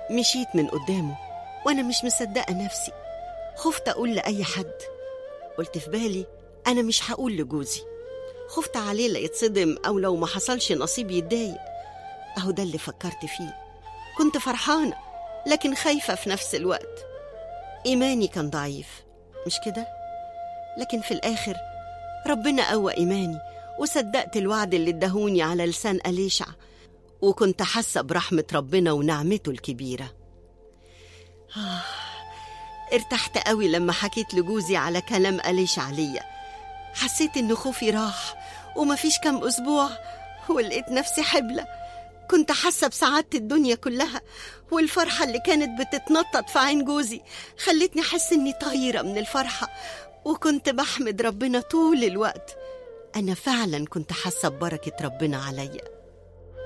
مشيت من قدامه وأنا مش مصدقة نفسي خفت أقول لأي حد قلت في بالي أنا مش هقول لجوزي خفت عليه لا يتصدم أو لو ما حصلش نصيب يتضايق أهو ده اللي فكرت فيه كنت فرحانة لكن خايفة في نفس الوقت إيماني كان ضعيف مش كده؟ لكن في الآخر ربنا قوى إيماني وصدقت الوعد اللي ادهوني على لسان أليشع وكنت حاسة برحمة ربنا ونعمته الكبيرة آه ارتحت قوي لما حكيت لجوزي على كلام أليشع ليا حسيت إن خوفي راح ومفيش كام أسبوع ولقيت نفسي حبلة كنت حاسة بسعادة الدنيا كلها والفرحة اللي كانت بتتنطط في عين جوزي خلتني أحس إني طايرة من الفرحة وكنت بحمد ربنا طول الوقت أنا فعلا كنت حاسة ببركة ربنا عليا